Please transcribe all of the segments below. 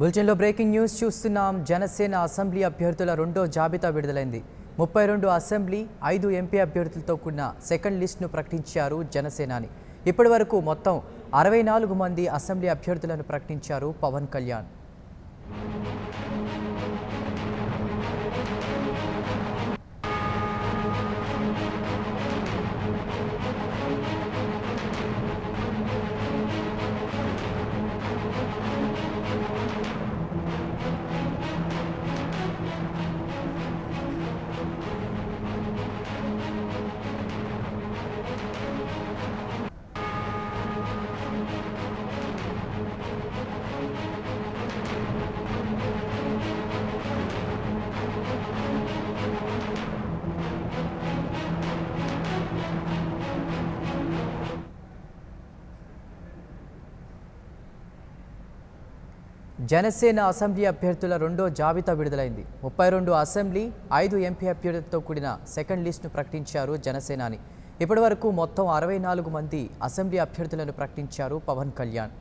బులెటిన్లో breaking news చూస్తున్నాం Janasena assembly అభ్యర్థుల రెండో జాబితా విడుదలైంది ముప్పై రెండు అసెంబ్లీ ఐదు ఎంపీ అభ్యర్థులతో కూడిన సెకండ్ లిస్ట్ను ప్రకటించారు జనసేనాని ఇప్పటి వరకు మొత్తం అరవై నాలుగు మంది అసెంబ్లీ అభ్యర్థులను ప్రకటించారు పవన్ కళ్యాణ్ జనసేన అసెంబ్లీ అభ్యర్థుల రెండో జాబితా విడుదలైంది ముప్పై రెండు అసెంబ్లీ ఐదు ఎంపీ అభ్యర్థులతో కూడిన సెకండ్ లిస్టును ప్రకటించారు జనసేనాని ఇప్పటి వరకు మొత్తం అరవై నాలుగు మంది అసెంబ్లీ అభ్యర్థులను ప్రకటించారు పవన్ కళ్యాణ్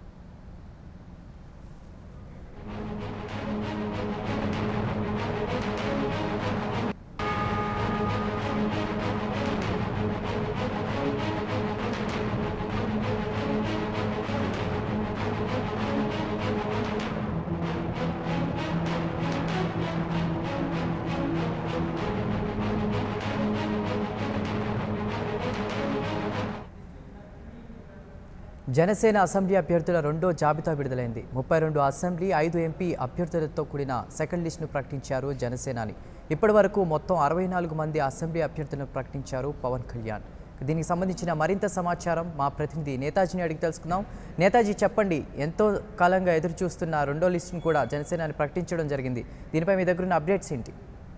జనసేన అసెంబ్లీ అభ్యర్థుల రెండో జాబితా విడుదలైంది ముప్పై రెండు అసెంబ్లీ ఐదు ఎంపీ అభ్యర్థులతో కూడిన సెకండ్ లిస్టును ప్రకటించారు జనసేనాని ఇప్పటి వరకు మొత్తం అరవై నాలుగు మంది అసెంబ్లీ అభ్యర్థులను ప్రకటించారు పవన్ కళ్యాణ్ దీనికి సంబంధించిన మరింత సమాచారం మా ప్రతినిధి నేతాజీని అడిగి తెలుసుకుందాం నేతాజీ చెప్పండి ఎంతో కాలంగా ఎదురు చూస్తున్న రెండో లిస్టును కూడా జనసేనాని ప్రకటించడం జరిగింది దీనిపై మీ దగ్గర ఉన్న అప్డేట్స్ ఏంటి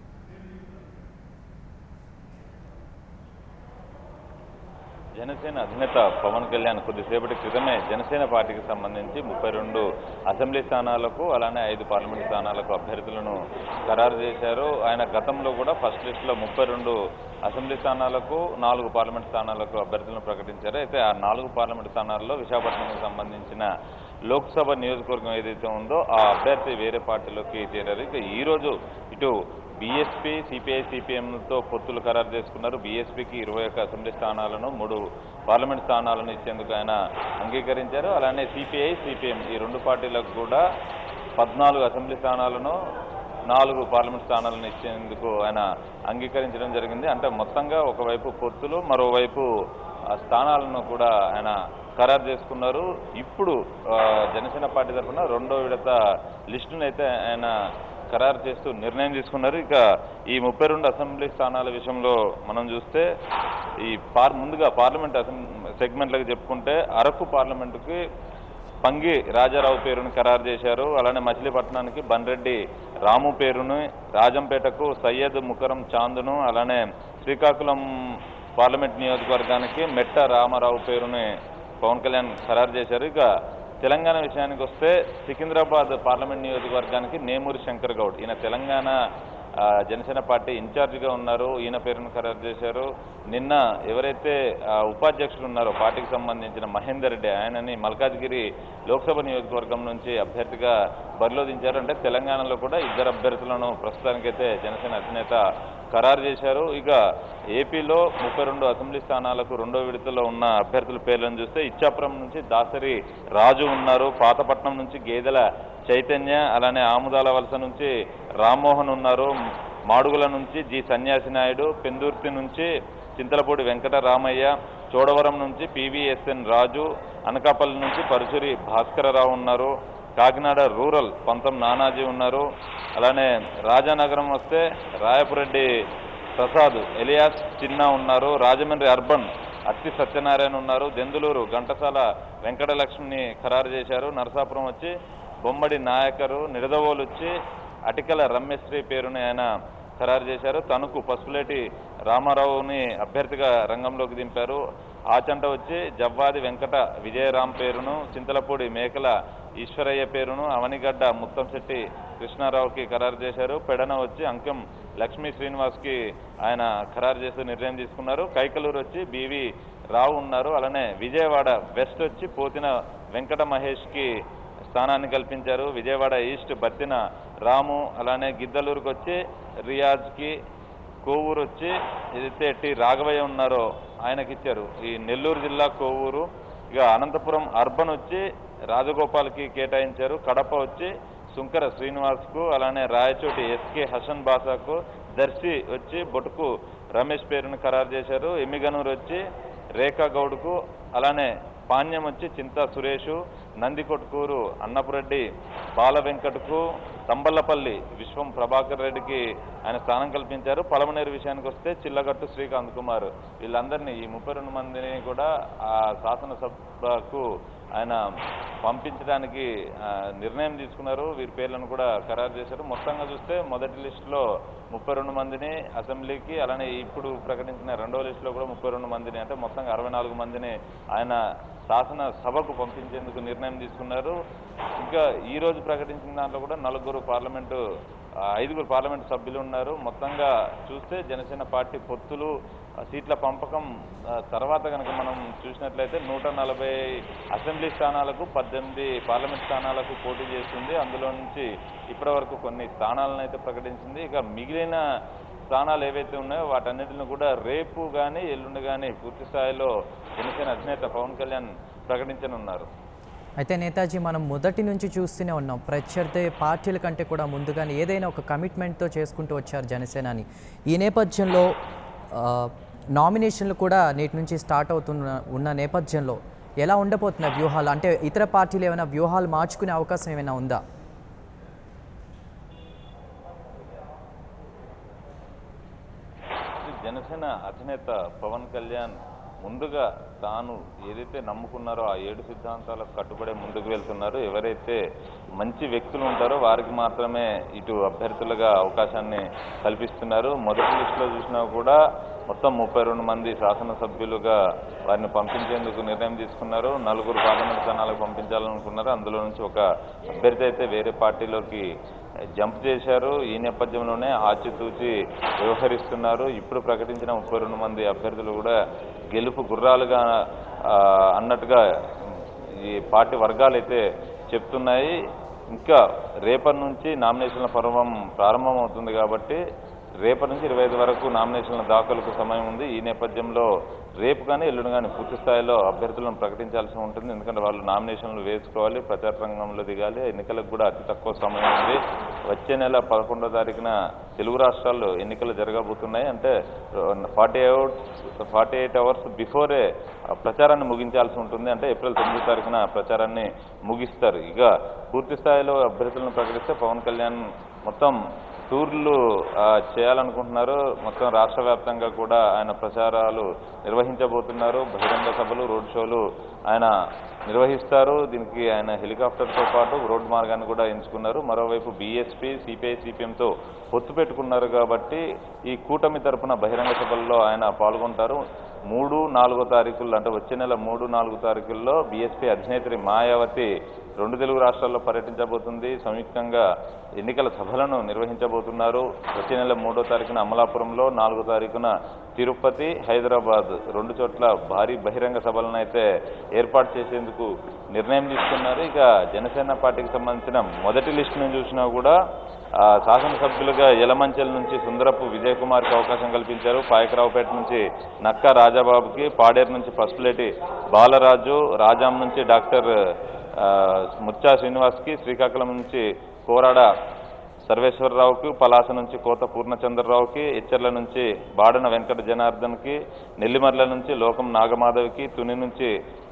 జనసేన అధినేత పవన్ కళ్యాణ్ కొద్దిసేపటి క్రితమే జనసేన పార్టీకి సంబంధించి ముప్పై రెండు అసెంబ్లీ స్థానాలకు అలానే ఐదు పార్లమెంట్ స్థానాలకు అభ్యర్థులను ఖరారు చేశారు ఆయన గతంలో కూడా ఫస్ట్ లిస్టులో ముప్పై రెండు అసెంబ్లీ స్థానాలకు నాలుగు పార్లమెంట్ స్థానాలకు అభ్యర్థులను ప్రకటించారు అయితే ఆ నాలుగు పార్లమెంట్ స్థానాల్లో విశాఖపట్నంకి సంబంధించిన లోక్సభ నియోజకవర్గం ఏదైతే ఉందో ఆ అభ్యర్థి వేరే పార్టీలోకి చేరారు ఇక ఈ రోజు ఇటు బీఎస్పీ సిపిఐ సిపిఎంతో పొత్తులు ఖరారు చేసుకున్నారు బీఎస్పీకి ఇరవై ఒక్క అసెంబ్లీ స్థానాలను మూడు పార్లమెంట్ స్థానాలను ఇచ్చేందుకు ఆయన అంగీకరించారు అలానే సిపిఐ సిపిఎం ఈ రెండు పార్టీలకు కూడా పద్నాలుగు అసెంబ్లీ స్థానాలను నాలుగు పార్లమెంట్ స్థానాలను ఇచ్చేందుకు ఆయన అంగీకరించడం జరిగింది అంటే మొత్తంగా ఒకవైపు పొత్తులు మరోవైపు ఆ స్థానాలను కూడా ఆయన ఖరారు చేసుకున్నారు ఇప్పుడు ఆ, జనసేన పార్టీ తరఫున రెండో విడత లిస్టును అయితే ఆయన ఖరారు చేస్తూ నిర్ణయం తీసుకున్నారు ఇక ఈ ముప్పై రెండు అసెంబ్లీ స్థానాల విషయంలో మనం చూస్తే ఈ పార్ ముందుగా పార్లమెంట్ అసెంబ్లీ సెగ్మెంట్లకు చెప్పుకుంటే అరకు పార్లమెంటుకి పంగి రాజారావు పేరును ఖరారు చేశారు అలానే మచిలీపట్నానికి బండ్రెడ్డి రాము పేరును రాజంపేటకు సయ్యద్ ముకరం చాందును అలానే శ్రీకాకుళం పార్లమెంట్ నియోజకవర్గానికి మెట్ట రామారావు పేరుని పవన్ కళ్యాణ్ ఖరారు చేశారు ఇక తెలంగాణ విషయానికి వస్తే సికింద్రాబాద్ పార్లమెంట్ నియోజకవర్గానికి నేమూరి శంకర్ గౌడ్ ఈయన తెలంగాణ ఆ, జనసేన పార్టీ ఇన్ఛార్జిగా ఉన్నారు ఈయన పేరును ఖరారు చేశారు నిన్న ఎవరైతే ఆ, ఉపాధ్యక్షులు ఉన్నారో పార్టీకి సంబంధించిన మహేందర్ రెడ్డి ఆయనని మల్కాజ్గిరి లోక్సభ నియోజకవర్గం నుంచి అభ్యర్థిగా బరిలో దించారు అంటే తెలంగాణలో కూడా ఇద్దరు అభ్యర్థులను ప్రస్తుతానికైతే జనసేన అధినేత ఖరారు చేశారు ఇక ఏపీలో ముప్పై రెండు అసెంబ్లీ స్థానాలకు రెండో విడతలో ఉన్న అభ్యర్థుల పేర్లను చూస్తే ఇచ్చాపురం నుంచి దాసరి రాజు ఉన్నారు పాతపట్నం నుంచి గేదెల చైతన్య అలానే ఆముదాల వలస నుంచి రామ్మోహన్ ఉన్నారు మాడుగుల నుంచి జి సన్యాసి నాయుడు పెందుర్తి నుంచి చింతలపూడి వెంకట రామయ్య చోడవరం నుంచి పివిఎస్ఎన్ రాజు అనకాపల్లి నుంచి పరుచూరి భాస్కరరావు ఉన్నారు కాకినాడ రూరల్ పంతం నానాజీ ఉన్నారు అలానే రాజానగరం వస్తే రాయపురెడ్డి ప్రసాద్ ఎలియాస్ చిన్న ఉన్నారు రాజమండ్రి అర్బన్ అత్తి సత్యనారాయణ ఉన్నారు దెందులూరు ఘంటసాల వెంకటలక్ష్మిని ఖరారు చేశారు నరసాపురం వచ్చి బొమ్మడి నాయకరు నిడదవోలు వచ్చి అటికల రమ్యశ్రీ పేరుని ఆయన ఖరారు చేశారు తణుకు పసుపులేటి రామారావుని అభ్యర్థిగా రంగంలోకి దింపారు ఆచంట వచ్చి జవ్వాది వెంకట విజయరాం పేరును చింతలపూడి మేకల ఈశ్వరయ్య పేరును అవనిగడ్డ ముత్తంశెట్టి కృష్ణారావుకి ఖరారు చేశారు పెడన వచ్చి అంకెం లక్ష్మీ శ్రీనివాస్కి ఆయన ఖరారు చేస్తూ నిర్ణయం తీసుకున్నారు కైకలూరు వచ్చి బివి రావు ఉన్నారు అలానే విజయవాడ వెస్ట్ వచ్చి పోతిన వెంకట మహేష్కి స్థానాన్ని కల్పించారు విజయవాడ ఈస్ట్ బత్తిన రాము అలానే గిద్దలూరుకు వచ్చి రియాజ్కి కోవూరు వచ్చి ఏదైతే టి రాఘవయ్య ఉన్నారో ఆయనకి ఇచ్చారు ఈ నెల్లూరు జిల్లా కోవూరు ఇక అనంతపురం అర్బన్ వచ్చి రాజగోపాల్కి కేటాయించారు కడప వచ్చి సుంకర శ్రీనివాస్కు అలానే రాయచోటి ఎస్కే హసన్ బాసాకు దర్శి వచ్చి బొటుకు రమేష్ పేరును ఖరారు చేశారు ఎమ్మిగనూరు వచ్చి రేఖా గౌడ్కు అలానే పాణ్యం వచ్చి చింతా సురేషు నందికొట్కూరు అన్నపురెడ్డి బాల వెంకట్కు తంబల్లపల్లి విశ్వం ప్రభాకర్ రెడ్డికి ఆయన స్థానం కల్పించారు పలమనేరు విషయానికి వస్తే చిల్లగట్టు శ్రీకాంత్ కుమార్ వీళ్ళందరినీ ఈ ముప్పై రెండు మందిని కూడా ఆ శాసనసభకు ఆయన పంపించడానికి ఆ, నిర్ణయం తీసుకున్నారు వీరి పేర్లను కూడా ఖరారు చేశారు మొత్తంగా చూస్తే మొదటి లిస్టులో ముప్పై రెండు మందిని అసెంబ్లీకి అలానే ఇప్పుడు ప్రకటించిన రెండో లిస్టులో కూడా ముప్పై రెండు మందిని అంటే మొత్తంగా అరవై నాలుగు మందిని ఆయన శాసన సభకు పంపించేందుకు నిర్ణయం తీసుకున్నారు ఇంకా ఈ రోజు ప్రకటించిన దాంట్లో కూడా నలుగురు పార్లమెంటు ఆ, ఐదుగురు పార్లమెంటు సభ్యులు ఉన్నారు మొత్తంగా చూస్తే జనసేన పార్టీ పొత్తులు ఆ, సీట్ల పంపకం ఆ, తర్వాత కనుక మనం చూసినట్లయితే నూట నలభై అసెంబ్లీ స్థానాలకు పద్దెనిమిది పార్లమెంట్ స్థానాలకు పోటీ చేస్తుంది అందులో నుంచి ఇప్పటివరకు కొన్ని స్థానాలను అయితే ప్రకటించింది ఇక మిగిలిన స్థానాలు ఏవైతే ఉన్నాయో వాటన్నిటిని కూడా రేపు కానీ ఎల్లుండి కానీ పూర్తి స్థాయిలో జనసేన అధినేత పవన్ కళ్యాణ్ ప్రకటించనున్నారు అయితే నేతాజీ మనం మొదటి నుంచి చూస్తూనే ఉన్నాం ప్రత్యర్థి పార్టీల కంటే కూడా ముందుగానే ఏదైనా ఒక కమిట్మెంట్తో చేసుకుంటూ వచ్చారు జనసేనాని ఈ నేపథ్యంలో ఆ, నామినేషన్లు కూడా నేటి నుంచి స్టార్ట్ అవుతున్న ఉన్న నేపథ్యంలో ఎలా ఉండబోతున్నాయి వ్యూహాలు అంటే ఇతర పార్టీలు ఏమైనా వ్యూహాలు మార్చుకునే అవకాశం ఏమైనా ఉందా జనసేన అధినేత పవన్ కళ్యాణ్ ముందుగా తాను ఏదైతే నమ్ముకున్నారో ఆ ఏడు సిద్ధాంతాలకు కట్టుబడే ముందుకు వెళ్తున్నారు ఎవరైతే మంచి వ్యక్తులు ఉంటారో వారికి మాత్రమే ఇటు అభ్యర్థులుగా అవకాశాన్ని కల్పిస్తున్నారు మొదటి లిస్టులో చూసినా కూడా మొత్తం ముప్పై రెండు మంది శాసనసభ్యులుగా వారిని పంపించేందుకు నిర్ణయం తీసుకున్నారు నలుగురు పార్లమెంట్ స్థానాలకు పంపించాలనుకున్నారు అందులో నుంచి ఒక అభ్యర్థి అయితే వేరే పార్టీలోకి జంప్ చేశారు ఈ నేపథ్యంలోనే ఆచితూచి వ్యవహరిస్తున్నారు ఇప్పుడు ప్రకటించిన ముప్పై రెండు మంది అభ్యర్థులు కూడా గెలుపు గుర్రాలుగా ఆ, అన్నట్టుగా ఈ పార్టీ వర్గాలు అయితే చెప్తున్నాయి ఇంకా రేపటి నుంచి నామినేషన్ల పర్వం ప్రారంభమవుతుంది కాబట్టి రేపటి నుంచి ఇరవై ఐదు వరకు నామినేషన్ల దాఖలుకు సమయం ఉంది ఈ నేపథ్యంలో రేపు కానీ ఎల్లుండి కానీ పూర్తి స్థాయిలో అభ్యర్థులను ప్రకటించాల్సి ఉంటుంది ఎందుకంటే వాళ్ళు నామినేషన్లు వేసుకోవాలి ప్రచార రంగంలో దిగాలి ఎన్నికలకు కూడా అతి తక్కువ సమయం ఉంది వచ్చే నెల పదకొండో తారీఖున తెలుగు రాష్ట్రాల్లో ఎన్నికలు జరగబోతున్నాయి అంటే forty hours forty eight hours బిఫోరే ఆ ప్రచారాన్ని ముగించాల్సి ఉంటుంది అంటే ఏప్రిల్ తొమ్మిదో తారీఖున ప్రచారాన్ని ముగిస్తారు ఇక పూర్తి స్థాయిలో అభ్యర్థులను ప్రకటిస్తే పవన్ కళ్యాణ్ మొత్తం టూర్లు ఆ, చేయాలనుకుంటున్నారు మొత్తం రాష్ట్ర వ్యాప్తంగా కూడా ఆయన ప్రచారాలు నిర్వహించబోతున్నారు బహిరంగ సభలు రోడ్ షోలు ఆయన నిర్వహిస్తారు దీనికి ఆయన హెలికాప్టర్తో పాటు రోడ్ మార్గాన్ని కూడా ఎంచుకున్నారు మరోవైపు బీఎస్పీ సిపిఐ సిపిఎంతో పొత్తు పెట్టుకున్నారు కాబట్టి ఈ కూటమి తరపున బహిరంగ సభల్లో ఆయన పాల్గొంటారు మూడు నాలుగో తారీఖుల్లో అంటే వచ్చే నెల మూడు నాలుగు తారీఖుల్లో బీఎస్పీ అధినేత్రి మాయావతి రెండు తెలుగు రాష్ట్రాల్లో పర్యటించబోతుంది సంయుక్తంగా ఎన్నికల సభలను నిర్వహించబోతున్నారు వచ్చే నెల మూడో తారీఖున అమలాపురంలో నాలుగో తారీఖున తిరుపతి హైదరాబాద్ రెండు చోట్ల భారీ బహిరంగ సభలను అయితే ఏర్పాటు చేసేందుకు నిర్ణయం తీసుకున్నారు ఇక జనసేన పార్టీకి సంబంధించిన మొదటి లిస్టును చూసినా కూడా ఆ, శాసనసభ్యులుగా యలమంచల్ నుంచి సుందరపు విజయ్ కుమార్కి అవకాశం కల్పించారు పాయకరావుపేట నుంచి నక్కా రాజాబాబుకి పాడేరు నుంచి పసుపులేటి బాలరాజు రాజాం నుంచి డాక్టర్ ఆ, ముచ్చా శ్రీనివాస్కి శ్రీకాకుళం నుంచి కోరాడ సర్వేశ్వరరావుకి పలాస నుంచి కోత పూర్ణచంద్రరావుకి ఎచ్చర్ల నుంచి బాడన వెంకట జనార్దన్కి నెల్లిమర్ల నుంచి లోకం నాగమాధవ్కి తుని నుంచి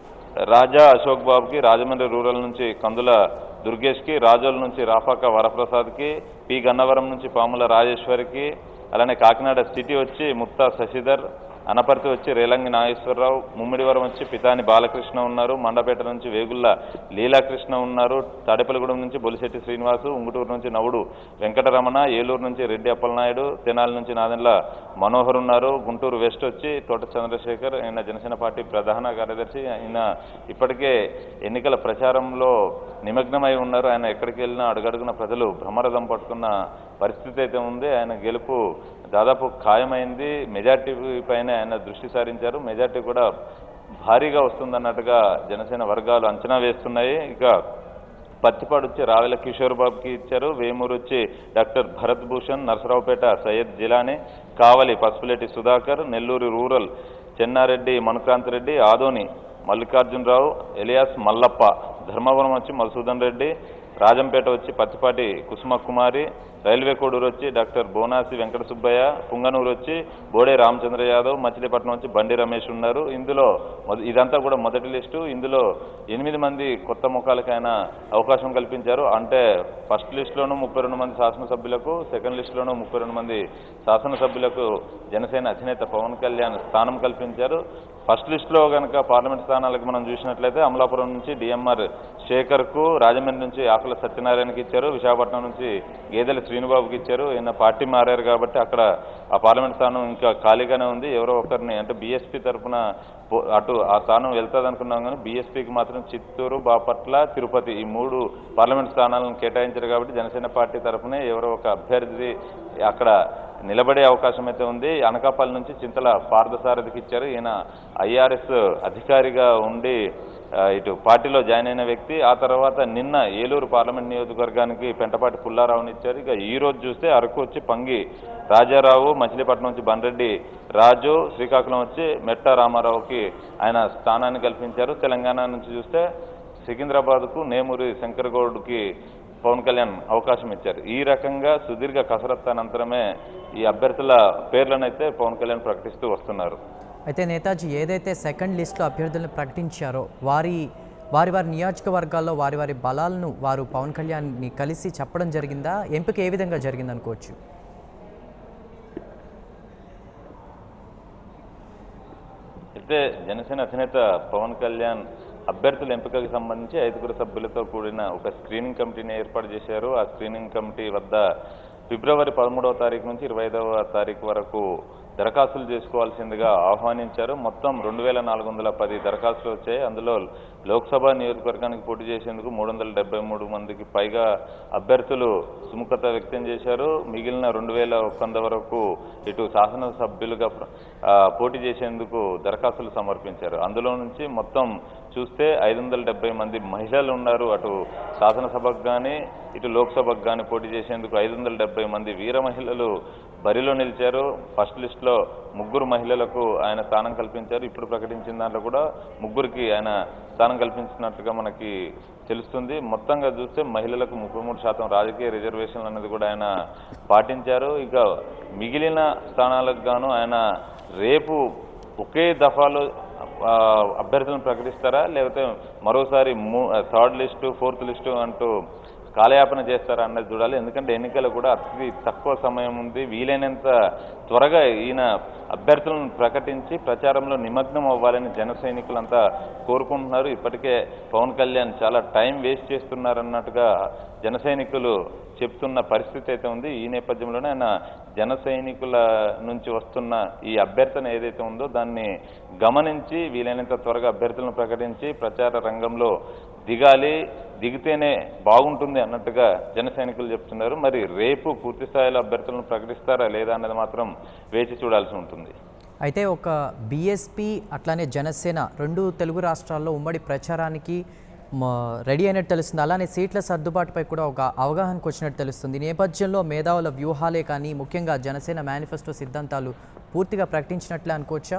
రాజా అశోక్ బాబుకి రాజమండ్రి రూరల్ నుంచి కందుల దుర్గేష్కి రాజోల్ నుంచి రాపాక వరప్రసాద్కి పి గన్నవరం నుంచి పాముల రాజేశ్వరికి అలానే కాకినాడ సిటీ వచ్చి ముక్తా శశిధర్ అనపర్తి వచ్చి రేలంగి నాగేశ్వరరావు ముమ్మిడివరం వచ్చి పితాని బాలకృష్ణ ఉన్నారు మండపేట నుంచి వేగుళ్ళ లీలాకృష్ణ ఉన్నారు తాడేపల్లిగూడెం నుంచి బొలిశెట్టి శ్రీనివాసు ఉంగుటూరు నుంచి నవుడు వెంకటరమణ ఏలూరు నుంచి రెడ్డి అప్పలనాయుడు తెనాలి నుంచి నాదెండ్ల మనోహర్ ఉన్నారు గుంటూరు వెస్ట్ వచ్చి తోట చంద్రశేఖర్ ఆయన జనసేన పార్టీ ప్రధాన కార్యదర్శి ఆయన ఇప్పటికే ఎన్నికల ప్రచారంలో నిమగ్నమై ఉన్నారు ఆయన ఎక్కడికి వెళ్ళినా అడుగడుగున ప్రజలు భ్రమరథం పట్టుకున్న పరిస్థితి అయితే ఉంది ఆయన గెలుపు దాదాపు ఖాయమైంది మెజార్టీ పైన ఆయన దృష్టి సారించారు మెజార్టీ కూడా భారీగా వస్తుందన్నట్టుగా జనసేన వర్గాలు అంచనా వేస్తున్నాయి ఇక పత్తిపాడు వచ్చి రావెల కిషోర్ బాబుకి ఇచ్చారు వేమూరు వచ్చి doctor Bharat Bhushan Narasaraopet Syed Jilani Kavali Pasupuleti Sudhakar Nellore rural Chennareddy Manukanth Reddy Adoni Mallikarjunarao alias Mallappa Dharmavaram వచ్చి మధుసూదన్ రెడ్డి రాజంపేట వచ్చి పత్తిపాటి కుసుమ కుమారి రైల్వే కోడూరు వచ్చి డాక్టర్ బోనాసి వెంకట సుబ్బయ్య పుంగనూరు వచ్చి బోడే రామచంద్ర యాదవ్ మచిలీపట్నం వచ్చి బండి రమేష్ ఉన్నారు ఇందులో మొద- ఇదంతా కూడా మొదటి లిస్టు ఇందులో ఎనిమిది మంది కొత్త ముఖాలకైనా అవకాశం కల్పించారు అంటే ఫస్ట్ లిస్టులోనూ ముప్పై రెండు మంది శాసనసభ్యులకు సెకండ్ లిస్టులోనూ ముప్పై రెండు మంది శాసనసభ్యులకు జనసేన అధినేత పవన్ కళ్యాణ్ స్థానం కల్పించారు ఫస్ట్ లిస్టులో కనుక పార్లమెంట్ స్థానాలకు మనం చూసినట్లయితే అమలాపురం నుంచి డిఎంఆర్ శేఖర్కు రాజమండ్రి నుంచి ఆకుల సత్యనారాయణకి ఇచ్చారు విశాఖపట్నం నుంచి గేదెల శ్రీనుబాబుకి ఇచ్చారు ఈయన పార్టీ మారారు కాబట్టి అక్కడ ఆ పార్లమెంట్ స్థానం ఇంకా ఖాళీగానే ఉంది ఎవరో ఒకరిని అంటే బీఎస్పీ తరఫున అటు ఆ స్థానం వెళ్తుంది అనుకున్నాం కానీ బీఎస్పీకి మాత్రం చిత్తూరు బాపట్ల తిరుపతి ఈ మూడు పార్లమెంట్ స్థానాలను కేటాయించారు కాబట్టి జనసేన పార్టీ తరఫునే ఎవరో ఒక అభ్యర్థి అక్కడ నిలబడే అవకాశం అయితే ఉంది అనకాపల్లి నుంచి చింతల పార్థసారథికి ఇచ్చారు ఈయన ఐఆర్ఎస్ అధికారిగా ఉండి ఆ, ఇటు పార్టీలో జాయిన్ అయిన వ్యక్తి ఆ తర్వాత నిన్న ఏలూరు పార్లమెంట్ నియోజకవర్గానికి పెంటపాటి పుల్లారావుని ఇచ్చారు ఇక ఈ రోజు చూస్తే అరకు వచ్చి పంగి రాజారావు మచిలీపట్నం నుంచి బండ్రెడ్డి రాజు శ్రీకాకుళం వచ్చి మెట్ట రామారావుకి ఆయన స్థానాన్ని కల్పించారు తెలంగాణ నుంచి చూస్తే సికింద్రాబాద్కు నేమూరి శంకర్ గౌడ్కి పవన్ కళ్యాణ్ అవకాశం ఇచ్చారు ఈ రకంగా సుదీర్ఘ కసరత్తు అనంతరమే ఈ అభ్యర్థుల పేర్లనైతే పవన్ కళ్యాణ్ ప్రకటిస్తూ వస్తున్నారు అయితే నేతాజీ ఏదైతే సెకండ్ లిస్ట్లో అభ్యర్థులను ప్రకటించారో వారి వారి వారి నియోజకవర్గాల్లో వారి వారి బలాలను వారు పవన్ కళ్యాణ్ని కలిసి చెప్పడం జరిగిందా ఎంపిక ఏ విధంగా జరిగింది అనుకోవచ్చు అయితే జనసేన అధినేత పవన్ కళ్యాణ్ అభ్యర్థుల ఎంపికకు సంబంధించి ఐదుగురు సభ్యులతో కూడిన ఒక స్క్రీనింగ్ కమిటీని ఏర్పాటు చేశారు ఆ స్క్రీనింగ్ కమిటీ వద్ద ఫిబ్రవరి పదమూడవ తారీఖు నుంచి ఇరవై ఐదవ తారీఖు వరకు దరఖాస్తులు చేసుకోవాల్సిందిగా ఆహ్వానించారు మొత్తం రెండు వేల నాలుగు వందల పది దరఖాస్తులు వచ్చాయి అందులో లోక్సభ నియోజకవర్గానికి పోటీ చేసేందుకు మూడు వందల డెబ్బై మూడు మందికి పైగా అభ్యర్థులు సుముఖత వ్యక్తం చేశారు మిగిలిన రెండు వేల ఒక్కంద వరకు ఇటు శాసనసభ్యులుగా ప్ర- ఆ, పోటీ చేసేందుకు దరఖాస్తులు సమర్పించారు అందులో నుంచి మొత్తం చూస్తే ఐదు వందల డెబ్బై మంది మహిళలు ఉన్నారు అటు శాసనసభకు కానీ ఇటు లోక్సభకు కానీ పోటీ చేసేందుకు ఐదు వందల డెబ్బై మంది వీర మహిళలు బరిలో నిలిచారు ఫస్ట్ లిస్ట్లో ముగ్గురు మహిళలకు ఆయన స్థానం కల్పించారు ఇప్పుడు ప్రకటించిన దాంట్లో కూడా ముగ్గురికి ఆయన స్థానం కల్పించినట్టుగా మనకి తెలుస్తుంది మొత్తంగా చూస్తే మహిళలకు ముప్పై మూడు శాతం రాజకీయ రిజర్వేషన్లు అనేది కూడా ఆయన పాటించారు ఇక మిగిలిన స్థానాలకు గాను ఆయన రేపు ఒకే దఫాలో ఆ, అభ్యర్థులను ప్రకటిస్తారా లేకపోతే మరోసారి మూ థర్డ్ లిస్టు ఫోర్త్ లిస్టు అంటూ కాలయాపన చేస్తారా అన్నది చూడాలి ఎందుకంటే ఎన్నికలు కూడా అతి తక్కువ సమయం ఉంది వీలైనంత త్వరగా ఈయన అభ్యర్థులను ప్రకటించి ప్రచారంలో నిమగ్నం అవ్వాలని జన సైనికులంతా కోరుకుంటున్నారు ఇప్పటికే పవన్ కళ్యాణ్ చాలా టైం వేస్ట్ చేస్తున్నారన్నట్టుగా జన సైనికులు చెప్తున్న పరిస్థితి అయితే ఉంది ఈ నేపథ్యంలోనే ఆయన జన సైనికుల నుంచి వస్తున్న ఈ అభ్యర్థన ఏదైతే ఉందో దాన్ని గమనించి వీలైనంత త్వరగా అభ్యర్థులను ప్రకటించి ప్రచార రంగంలో దిగాలి దిగితేనే బాగుంటుంది అన్నట్టుగా జన సైనికులు చెప్తున్నారు మరి రేపు పూర్తి స్థాయిలో అభ్యర్థులను ప్రకటిస్తారా లేదా అన్నది మాత్రం వేచి చూడాల్సి ఉంటుంది అయితే ఒక బీఎస్పీ అట్లానే జనసేన రెండు తెలుగు రాష్ట్రాల్లో ఉమ్మడి ప్రచారానికి మ- రెడీ అయినట్టు తెలుస్తుంది అలానే సీట్ల సర్దుబాటుపై కూడా ఒక అవగాహనకు వచ్చినట్టు తెలుస్తుంది ఈ నేపథ్యంలో మేధావుల వ్యూహాలే కానీ ముఖ్యంగా జనసేన మేనిఫెస్టో సిద్ధాంతాలు పూర్తిగా ప్రకటించినట్లే అనుకోవచ్చా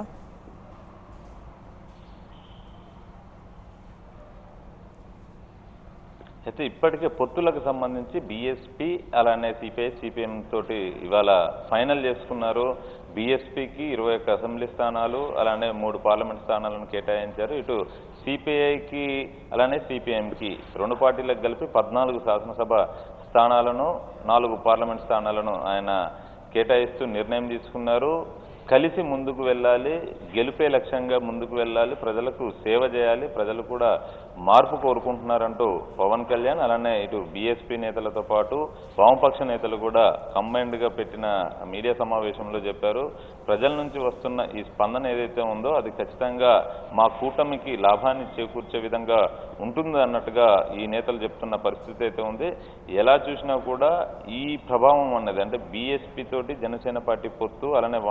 అయితే ఇప్పటికే పొత్తులకు సంబంధించి బీఎస్పీ అలానే సిపిఐ సిపిఎం తోటి ఇవాళ ఫైనల్ చేసుకున్నారు బీఎస్పీకి ఇరవై ఒక్క అసెంబ్లీ స్థానాలు అలానే మూడు పార్లమెంట్ స్థానాలను కేటాయించారు ఇటు సిపిఐకి అలానే సిపిఎంకి రెండు పార్టీలకు కలిపి పద్నాలుగు శాసనసభ స్థానాలను నాలుగు పార్లమెంట్ స్థానాలను ఆయన కేటాయిస్తూ నిర్ణయం తీసుకున్నారు కలిసి ముందుకు వెళ్ళాలి గెలిపే లక్ష్యంగా ముందుకు వెళ్ళాలి ప్రజలకు సేవ చేయాలి ప్రజలు కూడా మార్పు కోరుకుంటున్నారంటూ పవన్ కళ్యాణ్ అలానే ఇటు బీఎస్పీ నేతలతో పాటు వామపక్ష నేతలు కూడా combined గా పెట్టిన మీడియా సమావేశంలో చెప్పారు ప్రజల నుంచి వస్తున్న ఈ స్పందన ఏదైతే ఉందో అది ఖచ్చితంగా మా కూటమికి లాభాన్ని చేకూర్చే విధంగా ఉంటుంది అన్నట్టుగా ఈ నేతలు చెప్తున్న పరిస్థితి అయితే ఉంది ఎలా చూసినా కూడా ఈ ప్రభావం అన్నది అంటే బీఎస్పీ తోటి జనసేన పార్టీ పొత్తు అలానే వామపక్ష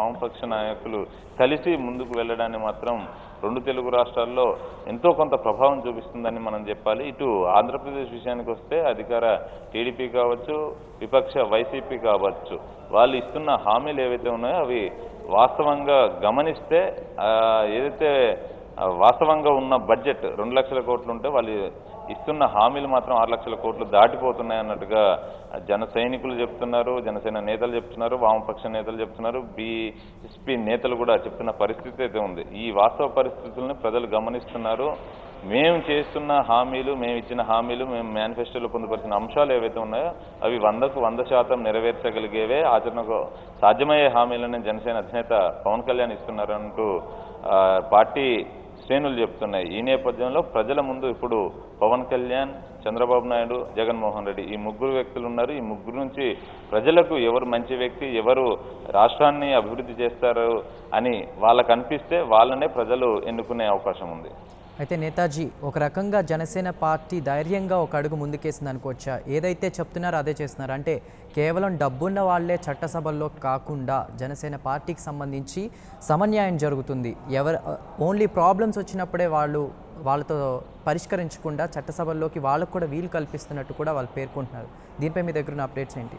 ప్రతిపక్ష నాయకులు కలిసి ముందుకు వెళ్ళడాన్ని మాత్రం రెండు తెలుగు రాష్ట్రాల్లో ఎంతో కొంత ప్రభావం చూపిస్తుందని మనం చెప్పాలి ఇటు ఆంధ్రప్రదేశ్ విషయానికి వస్తే అధికార టీడీపీ కావచ్చు విపక్ష వైసీపీ కావచ్చు వాళ్ళు ఇస్తున్న హామీలు ఏవైతే ఉన్నాయో అవి వాస్తవంగా గమనిస్తే ఆ, ఏదైతే ఆ, వాస్తవంగా ఉన్న బడ్జెట్ రెండు లక్షల కోట్లు ఉంటే వాళ్ళు ఇస్తున్న హామీలు మాత్రం ఆరు లక్షల కోట్లు దాటిపోతున్నాయి అన్నట్టుగా జన సైనికులు చెప్తున్నారు జనసేన నేతలు చెప్తున్నారు వామపక్ష నేతలు చెప్తున్నారు బీఎస్పీ నేతలు కూడా చెప్తున్న పరిస్థితి అయితే ఉంది ఈ వాస్తవ పరిస్థితులను ప్రజలు గమనిస్తున్నారు మేము చేస్తున్న హామీలు మేము ఇచ్చిన హామీలు మేము మేనిఫెస్టోలో పొందుపరిచిన అంశాలు ఏవైతే ఉన్నాయో అవి వందకు వంద శాతం నెరవేర్చగలిగేవే ఆచరణకు సాధ్యమయ్యే హామీలను జనసేన అధినేత పవన్ కళ్యాణ్ ఇస్తున్నారంటూ ఆ, పార్టీ శ్రేణులు చెప్తున్నాయి ఈ నేపథ్యంలో ప్రజల ముందు ఇప్పుడు పవన్ కళ్యాణ్ చంద్రబాబు నాయుడు జగన్మోహన్ రెడ్డి ఈ ముగ్గురు వ్యక్తులు ఉన్నారు ఈ ముగ్గురు నుంచి ప్రజలకు ఎవరు మంచి వ్యక్తి ఎవరు రాష్ట్రాన్ని అభివృద్ధి చేస్తారు అని వాళ్ళకు అనిపిస్తే వాళ్ళనే ప్రజలు ఎన్నుకునే అవకాశం ఉంది అయితే నేతాజీ ఒక రకంగా జనసేన పార్టీ ధైర్యంగా ఒక అడుగు ముందుకేసింది అనుకోవచ్చా ఏదైతే చెప్తున్నారో అదే చేస్తున్నారు అంటే కేవలం డబ్బున్న వాళ్ళే చట్టసభల్లో కాకుండా జనసేన పార్టీకి సంబంధించి సమన్యాయం జరుగుతుంది ఎవరు ఓన్లీ ప్రాబ్లమ్స్ వచ్చినప్పుడే వాళ్ళు వాళ్ళతో పరిష్కరించకుండా చట్టసభల్లోకి వాళ్ళకు కూడా వీలు కల్పిస్తున్నట్టు కూడా వాళ్ళు పేర్కొంటున్నారు దీనిపై మీ దగ్గర ఉన్న అప్డేట్స్ ఏంటి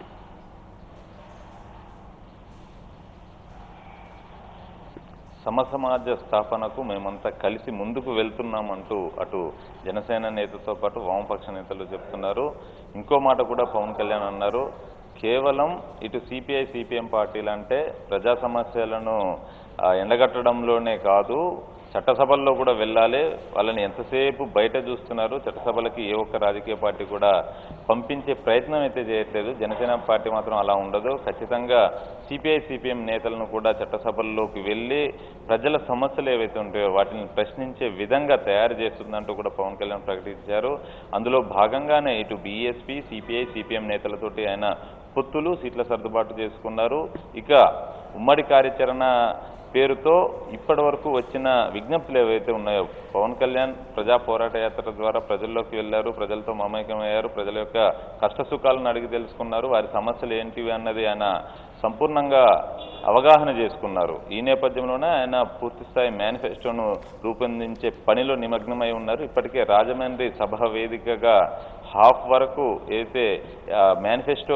సమసమాజ స్థాపనకు మేమంతా కలిసి ముందుకు వెళ్తున్నామంటూ అటు జనసేన నేతతో పాటు వామపక్ష నేతలు చెప్తున్నారు ఇంకో మాట కూడా పవన్ కళ్యాణ్ అన్నారు కేవలం ఇటు సిపిఐ సిపిఎం పార్టీలు అంటే ప్రజా సమస్యలను ఆ, ఎండగట్టడంలోనే కాదు చట్టసభల్లో కూడా వెళ్ళాలి వాళ్ళని ఎంతసేపు బయట చూస్తున్నారు చట్టసభలకి ఏ ఒక్క రాజకీయ పార్టీ కూడా పంపించే ప్రయత్నం అయితే చేయట్లేదు జనసేన పార్టీ మాత్రం అలా ఉండదు ఖచ్చితంగా సిపిఐ సిపిఎం నేతలను కూడా చట్టసభల్లోకి వెళ్ళి ప్రజల సమస్యలు ఏవైతే ఉంటాయో వాటిని ప్రశ్నించే విధంగా తయారు చేస్తుందంటూ కూడా పవన్ కళ్యాణ్ ప్రకటించారు అందులో భాగంగానే ఇటు బీఎస్పీ సిపిఐ సిపిఎం నేతలతోటి ఆయన పొత్తులు సీట్ల సర్దుబాటు చేసుకున్నారు ఇక ఉమ్మడి కార్యాచరణ పేరుతో ఇప్పటి వరకు వచ్చిన విజ్ఞప్తులు ఏవైతే ఉన్నాయో పవన్ కళ్యాణ్ ప్రజా పోరాట యాత్ర ద్వారా ప్రజల్లోకి వెళ్ళారు ప్రజలతో మమేకమయ్యారు ప్రజల యొక్క కష్ట సుఖాలను అడిగి తెలుసుకున్నారు వారి సమస్యలు ఏంటివి అన్నది ఆయన సంపూర్ణంగా అవగాహన చేసుకున్నారు ఈ నేపథ్యంలోనే ఆయన పూర్తిస్థాయి మేనిఫెస్టోను రూపొందించే పనిలో నిమగ్నమై ఉన్నారు ఇప్పటికే రాజమండ్రి సభ వేదికగా హాఫ్ వరకు అయితే మేనిఫెస్టో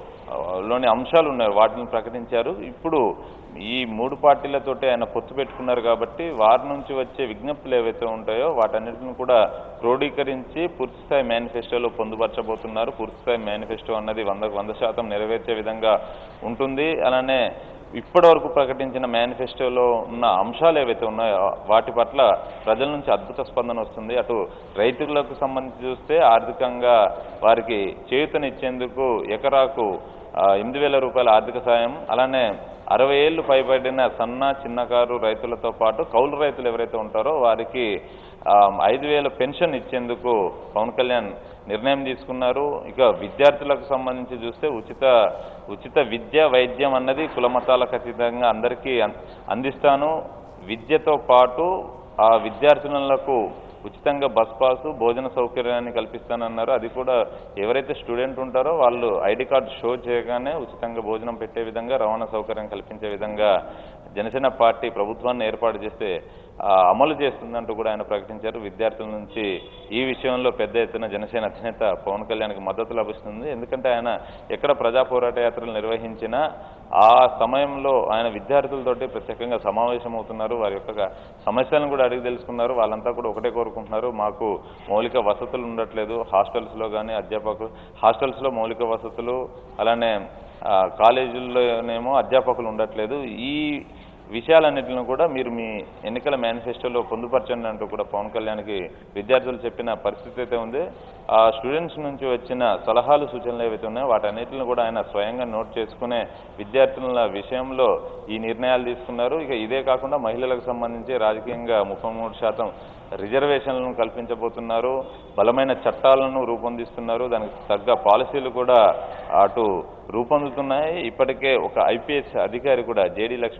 లోని అంశాలు ఉన్నాయి వాటిని ప్రకటించారు ఇప్పుడు ఈ మూడు పార్టీలతోటి ఆయన పొత్తు పెట్టుకున్నారు కాబట్టి వారి నుంచి వచ్చే విజ్ఞప్తులు ఏవైతే ఉంటాయో వాటన్నిటిని కూడా క్రోడీకరించి పూర్తిస్థాయి మేనిఫెస్టోలో పొందుపరచబోతున్నారు పూర్తిస్థాయి మేనిఫెస్టో అన్నది వందకు వంద శాతం నెరవేర్చే విధంగా ఉంటుంది అలానే ఇప్పటి వరకు ప్రకటించిన మేనిఫెస్టోలో ఉన్న అంశాలు ఏవైతే ఉన్నాయో వాటి పట్ల ప్రజల నుంచి అద్భుత స్పందన వస్తుంది అటు రైతులకు సంబంధించి చూస్తే ఆర్థికంగా వారికి చేయూతనిచ్చేందుకు ఎకరాకు ఆ, ఎనిమిది వేల రూపాయల ఆర్థిక సాయం అలానే అరవై ఏళ్ళు పైబడిన సన్న చిన్నకారు రైతులతో పాటు కౌలు రైతులు ఎవరైతే ఉంటారో వారికి ఆ, ఐదు వేల పెన్షన్ ఇచ్చేందుకు పవన్ కళ్యాణ్ నిర్ణయం తీసుకున్నారు ఇక విద్యార్థులకు సంబంధించి చూస్తే ఉచిత ఉచిత విద్య వైద్యం అన్నది కుల మతాలకు అతీతంగా అందరికీ అం- అందిస్తాను విద్యతో పాటు ఆ విద్యార్థినులకు ఉచితంగా బస్ పాసు భోజన సౌకర్యాన్ని కల్పిస్తానన్నారు అది కూడా ఎవరైతే స్టూడెంట్ ఉంటారో వాళ్ళు ఐడి కార్డు షో చేయగానే ఉచితంగా భోజనం పెట్టే విధంగా రవాణా సౌకర్యం కల్పించే విధంగా జనసేన పార్టీ ప్రభుత్వాన్ని ఏర్పాటు చేస్తే ఆ, అమలు చేస్తుందంటూ కూడా ఆయన ప్రకటించారు విద్యార్థుల నుంచి ఈ విషయంలో పెద్ద ఎత్తున జనసేన అధినేత పవన్ కళ్యాణ్కి మద్దతు లభిస్తుంది ఎందుకంటే ఆయన ఎక్కడ ప్రజా పోరాట యాత్రలు నిర్వహించినా ఆ సమయంలో ఆయన విద్యార్థులతోటి ప్రత్యేకంగా సమావేశమవుతున్నారు వారి యొక్క సమస్యలను కూడా అడిగి తెలుసుకున్నారు వాళ్ళంతా కూడా ఒకటే కోరుకుంటున్నారు మాకు మౌలిక వసతులు ఉండట్లేదు హాస్టల్స్లో కానీ అధ్యాపకులు హాస్టల్స్లో మౌలిక వసతులు అలానే ఆ, కాలేజీల్లోనేమో అధ్యాపకులు ఉండట్లేదు ఈ విషయాలన్నింటిని కూడా మీరు మీ ఎన్నికల మేనిఫెస్టోలో పొందుపరచండి అంటూ కూడా పవన్ కళ్యాణ్కి విద్యార్థులు చెప్పిన పరిస్థితి అయితే ఉంది ఆ స్టూడెంట్స్ నుంచి వచ్చిన సలహాలు సూచనలు ఏవైతే ఉన్నాయో వాటన్నిటిని కూడా ఆయన స్వయంగా నోట్ చేసుకునే విద్యార్థుల విషయంలో ఈ నిర్ణయాలు తీసుకున్నారు ఇక ఇదే కాకుండా మహిళలకు సంబంధించి రాజకీయంగా ముప్పై మూడు శాతం రిజర్వేషన్లను కల్పించబోతున్నారు బలమైన చట్టాలను రూపొందిస్తున్నారు దానికి తగ్గ పాలసీలు కూడా అటు రూపొందుతున్నాయి ఇప్పటికే ఒక ఐపీఎస్ అధికారి కూడా జేడీ లక్ష్మీనారాయణ కూడా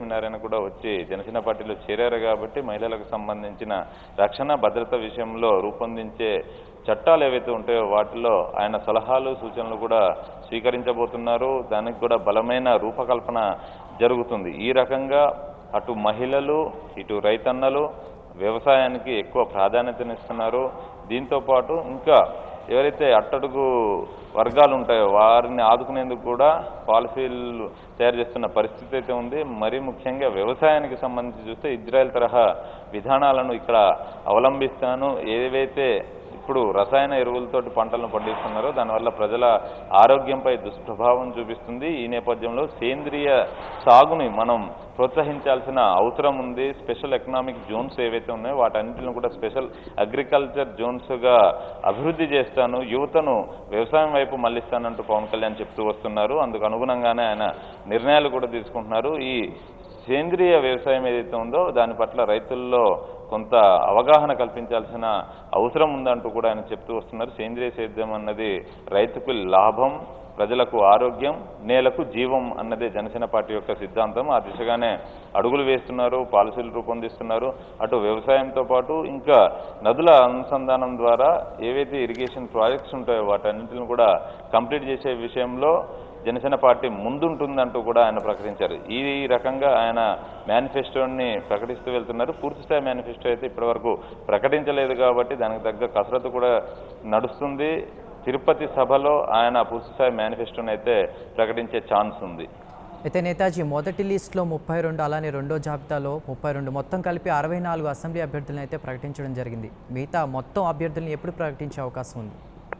కూడా వచ్చి జనసేన పార్టీలో చేరారు కాబట్టి మహిళలకు సంబంధించిన రక్షణ భద్రత విషయంలో రూపొందించే చట్టాలు ఏవైతే ఉంటాయో వాటిలో ఆయన సలహాలు సూచనలు కూడా స్వీకరించబోతున్నారు దానికి కూడా బలమైన రూపకల్పన జరుగుతుంది ఈ రకంగా అటు మహిళలు ఇటు రైతన్నలు వ్యవసాయానికి ఎక్కువ ప్రాధాన్యతనిస్తున్నారు దీంతో పాటు ఇంకా ఎవరైతే అట్టడుగు వర్గాలు ఉంటాయో వారిని ఆదుకునేందుకు కూడా పాలసీలు తయారు చేస్తున్న పరిస్థితి అయితే ఉంది మరీ ముఖ్యంగా వ్యవసాయానికి సంబంధించి చూస్తే ఇజ్రాయెల్ తరహా విధానాలను ఇక్కడ అవలంబిస్తాను ఏవైతే ఇప్పుడు రసాయన ఎరువులతోటి పంటలను పండిస్తున్నారో దానివల్ల ప్రజల ఆరోగ్యంపై దుష్ప్రభావం చూపిస్తుంది ఈ నేపథ్యంలో సేంద్రియ సాగుని మనం ప్రోత్సహించాల్సిన అవసరం ఉంది స్పెషల్ ఎకనామిక్ జోన్స్ ఏవైతే ఉన్నాయో వాటన్నిటిని కూడా స్పెషల్ అగ్రికల్చర్ జోన్స్గా అభివృద్ధి చేస్తాను యువతను వ్యవసాయం వైపు మళ్లిస్తానంటూ పవన్ కళ్యాణ్ చెప్తూ వస్తున్నారు అందుకు అనుగుణంగానే ఆయన నిర్ణయాలు కూడా తీసుకుంటున్నారు ఈ సేంద్రియ వ్యవసాయం ఏదైతే ఉందో దాని పట్ల రైతుల్లో కొంత అవగాహన కల్పించాల్సిన అవసరం ఉందంటూ కూడా ఆయన చెప్తూ వస్తున్నారు సేంద్రియ సేద్యం అన్నది రైతుకు లాభం ప్రజలకు ఆరోగ్యం నేలకు జీవం అన్నదే జనసేన పార్టీ యొక్క సిద్ధాంతం ఆ దిశగానే అడుగులు వేస్తున్నారు పాలసీలు రూపొందిస్తున్నారు అటు వ్యవసాయంతో పాటు ఇంకా నదుల అనుసంధానం ద్వారా ఏవైతే ఇరిగేషన్ ప్రాజెక్ట్స్ ఉంటాయో వాటన్నింటిని కూడా కంప్లీట్ చేసే విషయంలో జనసేన పార్టీ ముందుంటుందంటూ కూడా ఆయన ప్రకటించారు ఈ రకంగా ఆయన మేనిఫెస్టోని ప్రకటిస్తూ వెళ్తున్నారు పూర్తిస్థాయి మేనిఫెస్టో అయితే ఇప్పటివరకు ప్రకటించలేదు కాబట్టి దానికి తగ్గ కసరత్తు కూడా నడుస్తుంది తిరుపతి సభలో ఆయన పూర్తిస్థాయి మేనిఫెస్టోని అయితే ప్రకటించే ఛాన్స్ ఉంది అయితే నేతాజీ మొదటి లిస్టులో ముప్పై రెండు అలానే రెండో జాబితాలో ముప్పై రెండు మొత్తం కలిపి అరవై నాలుగు అసెంబ్లీ అభ్యర్థులను అయితే ప్రకటించడం జరిగింది మిగతా మొత్తం అభ్యర్థులను ఎప్పుడు ప్రకటించే అవకాశం ఉంది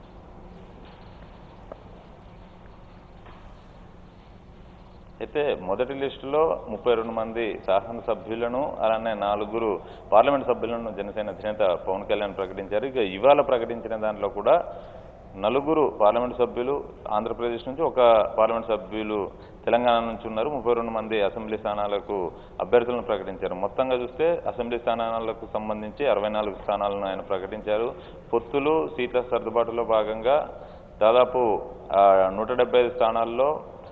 అయితే మొదటి లిస్టులో ముప్పై రెండు మంది శాసనసభ్యులను అలానే నాలుగురు పార్లమెంట్ సభ్యులను జనసేన అధినేత పవన్ కళ్యాణ్ ప్రకటించారు ఇక ఇవాళ ప్రకటించిన దాంట్లో కూడా నలుగురు పార్లమెంట్ సభ్యులు ఆంధ్రప్రదేశ్ నుంచి ఒక పార్లమెంట్ సభ్యులు తెలంగాణ నుంచి ఉన్నారు ముప్పై రెండు మంది అసెంబ్లీ స్థానాలకు అభ్యర్థులను ప్రకటించారు మొత్తంగా చూస్తే అసెంబ్లీ స్థానాలకు సంబంధించి అరవై నాలుగు స్థానాలను ఆయన ప్రకటించారు పొత్తులు సీట్ల సర్దుబాటులో భాగంగా దాదాపు ఆ, నూట డెబ్బై ఐదు స్థానాల్లో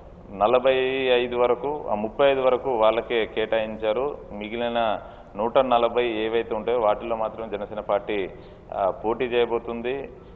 నలభై ఐదు వరకు ఆ ముప్పై ఐదు వరకు వాళ్ళకే కేటాయించారు మిగిలిన నూట నలభై ఏవైతే ఉంటాయో వాటిల్లో మాత్రం జనసేన పార్టీ ఆ, పోటీ చేయబోతుంది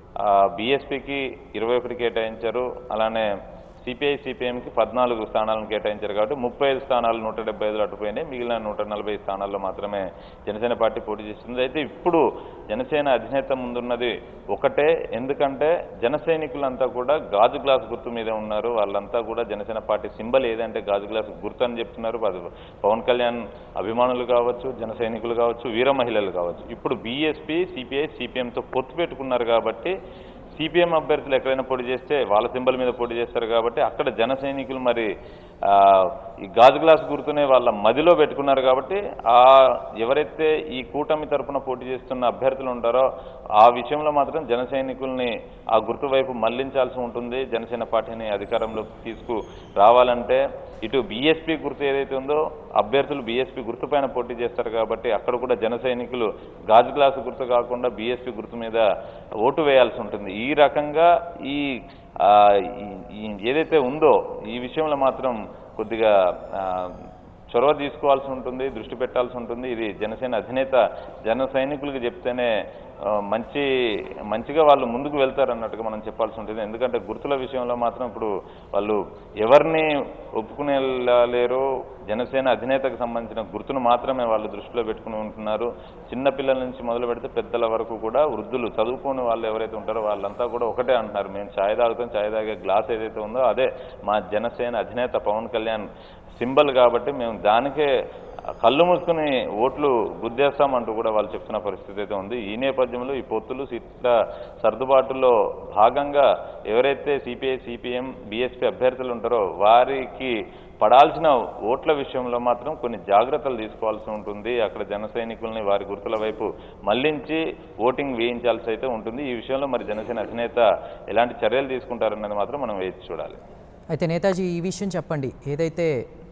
బీఎస్పీకి ఇరవై ఒకటి కేటాయించారు అలానే సిపిఐ సిపిఎంకి పద్నాలుగు స్థానాలను కేటాయించారు కాబట్టి ముప్పై ఐదు స్థానాలు నూట డెబ్బై ఐదులో అటుపోయినాయి మిగిలిన నూట నలభై స్థానాల్లో మాత్రమే జనసేన పార్టీ పోటీ చేస్తుంది అయితే ఇప్పుడు జనసేన అధినేత ముందున్నది ఒకటే ఎందుకంటే జన సైనికులంతా కూడా గాజు గ్లాస్ గుర్తు మీద ఉన్నారు వాళ్ళంతా కూడా జనసేన పార్టీ సింబల్ ఏదంటే గాజు గ్లాస్ గుర్తు అని చెప్తున్నారు అది పవన్ కళ్యాణ్ అభిమానులు కావచ్చు జన సైనికులు కావచ్చు వీర మహిళలు కావచ్చు ఇప్పుడు బీఎస్పీ సిపిఐ సిపిఎంతో పొత్తు పెట్టుకున్నారు కాబట్టి సిపిఎం అభ్యర్థులు ఎక్కడైనా పోటీ చేస్తే వాళ్ళ సింబల్ మీద పోటీ చేస్తారు కాబట్టి అక్కడ జన సైనికులు మరి ఆ, ఈ గాజు గ్లాస్ గుర్తునే వాళ్ళ మదిలో పెట్టుకున్నారు కాబట్టి ఆ ఎవరైతే ఈ కూటమి తరపున పోటీ చేస్తున్న అభ్యర్థులు ఉంటారో ఆ విషయంలో మాత్రం జన సైనికుల్ని ఆ గుర్తు వైపు మళ్లించాల్సి ఉంటుంది జనసేన పార్టీని అధికారంలోకి తీసుకు రావాలంటే ఇటు బీఎస్పీ గుర్తు ఏదైతే ఉందో అభ్యర్థులు బీఎస్పీ గుర్తు పైన పోటీ చేస్తారు కాబట్టి అక్కడ కూడా జన సైనికులు గాజు గ్లాసు గుర్తు కాకుండా బీఎస్పీ గుర్తు మీద ఓటు వేయాల్సి ఉంటుంది ఈ రకంగా ఈ ఆ, ఈ- ఈ ఏదైతే ఉందో ఈ విషయంలో మాత్రం కొద్దిగా ఆ, చొరవ తీసుకోవాల్సి ఉంటుంది దృష్టి పెట్టాల్సి ఉంటుంది ఇది జనసేన అధినేత జన సైనికులకు చెప్తేనే ఆ, మంచి మంచిగా వాళ్ళు ముందుకు వెళ్తారు అన్నట్టుగా మనం చెప్పాల్సి ఉంటుంది ఎందుకంటే గుర్తుల విషయంలో మాత్రం ఇప్పుడు వాళ్ళు ఎవరిని ఒప్పుకునే లేరు జనసేన అధినేతకు సంబంధించిన గుర్తును మాత్రమే వాళ్ళు దృష్టిలో పెట్టుకుని ఉంటున్నారు చిన్న పిల్లల నుంచి మొదలు పెడితే పెద్దల వరకు కూడా వృద్ధులు చదువుకునే వాళ్ళు ఎవరైతే ఉంటారో వాళ్ళంతా కూడా ఒకటే అంటున్నారు మేము ఛాయ్ తాగుతాం ఛాయ్ తాగే గ్లాస్ ఏదైతే ఉందో అదే మా జనసేన అధినేత పవన్ కళ్యాణ్ సింబల్ కాబట్టి మేము దానికే కళ్ళు మూసుకుని ఓట్లు గుద్దేస్తామంటూ కూడా వాళ్ళు చెప్తున్న పరిస్థితి అయితే ఉంది ఈ నేపథ్యంలో ఈ పొత్తులు సీట్ల సర్దుబాటులో భాగంగా ఎవరైతే సిపిఐ సిపిఎం బీఎస్పీ అభ్యర్థులు ఉంటారో వారికి పడాల్సిన ఓట్ల విషయంలో మాత్రం కొన్ని జాగ్రత్తలు తీసుకోవాల్సి ఉంటుంది అక్కడ జన సైనికుల్ని వారి గుర్తుల వైపు మళ్లించి ఓటింగ్ వేయించాల్సి అయితే ఉంటుంది ఈ విషయంలో మరి జనసేన అధినేత ఎలాంటి చర్యలు తీసుకుంటారన్నది మాత్రం మనం వేచి చూడాలి అయితే నేతాజీ ఈ విషయం చెప్పండి ఏదైతే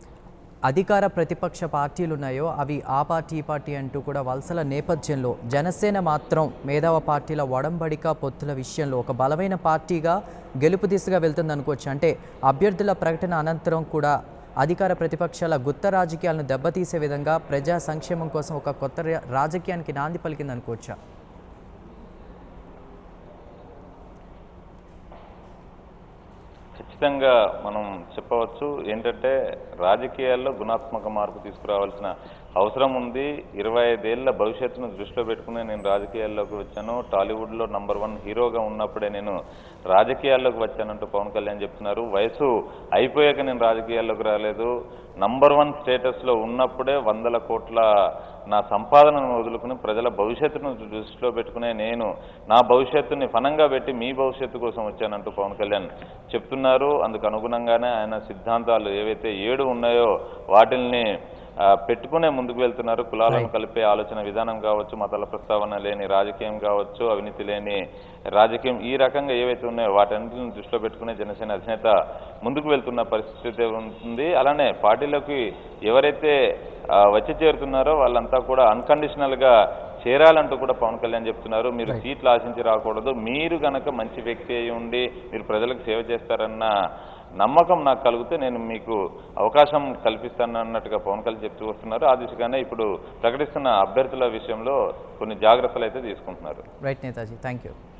అధికార ప్రతిపక్ష పార్టీలు ఉన్నాయో అవి ఆ పార్టీ ఈ పార్టీ అంటూ కూడా వలసల నేపథ్యంలో జనసేన మాత్రం మేధావ పార్టీల ఒడంబడిక పొత్తుల విషయంలో ఒక బలమైన పార్టీగా గెలుపు దిశగా వెళ్తుంది అనుకోవచ్చు అంటే అభ్యర్థుల ప్రకటన అనంతరం కూడా అధికార ప్రతిపక్షాల గుత్త రాజకీయాలను దెబ్బతీసే విధంగా ప్రజా సంక్షేమం కోసం ఒక కొత్త రా- రాజకీయానికి నాంది పలికిందనుకోవచ్చా ఖచ్చితంగా మనం చెప్పవచ్చు ఏంటంటే రాజకీయాల్లో గుణాత్మక మార్పు తీసుకురావాల్సిన అవసరం ఉంది ఇరవై ఐదేళ్ల భవిష్యత్తును దృష్టిలో పెట్టుకుని నేను రాజకీయాల్లోకి వచ్చాను టాలీవుడ్లో నంబర్ వన్ హీరోగా ఉన్నప్పుడే నేను రాజకీయాల్లోకి వచ్చానంటూ పవన్ కళ్యాణ్ చెప్తున్నారు వయసు అయిపోయాక నేను రాజకీయాల్లోకి రాలేదు నంబర్ వన్ స్టేటస్లో ఉన్నప్పుడే వందల కోట్ల నా సంపాదనను వదులుకుని ప్రజల భవిష్యత్తును దృష్టిలో పెట్టుకునే నేను నా భవిష్యత్తుని ఫనంగా పెట్టి మీ భవిష్యత్తు కోసం వచ్చానంటూ పవన్ కళ్యాణ్ చెప్తున్నారు అందుకు అనుగుణంగానే ఆయన సిద్ధాంతాలు ఏవైతే ఏడు ఉన్నాయో వాటిల్ని ఆ, పెట్టుకునే ముందుకు వెళ్తున్నారు కులాలను కలిపే ఆలోచన విధానం కావచ్చు మతాల ప్రస్తావన లేని రాజకీయం కావచ్చు అవినీతి లేని రాజకీయం ఈ రకంగా ఏవైతే ఉన్నాయో వాటన్నిటిని దృష్టిలో పెట్టుకునే జనసేన అధినేత ముందుకు వెళ్తున్న పరిస్థితి ఉంది అలానే పార్టీలోకి ఎవరైతే ఆ, వచ్చి చేరుతున్నారో వాళ్ళంతా కూడా అన్కండిషనల్ గా చేరాలంటూ కూడా పవన్ కళ్యాణ్ చెప్తున్నారు మీరు సీట్లు ఆశించి రాకూడదు మీరు గనక మంచి వ్యక్తి అయి ఉండి మీరు ప్రజలకు సేవ చేస్తారన్న నమ్మకం నాకు కలిగితే నేను మీకు అవకాశం కల్పిస్తాను అన్నట్టుగా పవన్ కళ్యాణ్ చెప్తూ వస్తున్నారు ఆ దిశగానే ఇప్పుడు ప్రకటిస్తున్న అభ్యర్థుల విషయంలో కొన్ని జాగ్రత్తలు అయితే తీసుకుంటున్నారు రైట్ నేతాజీ థ్యాంక్ యూ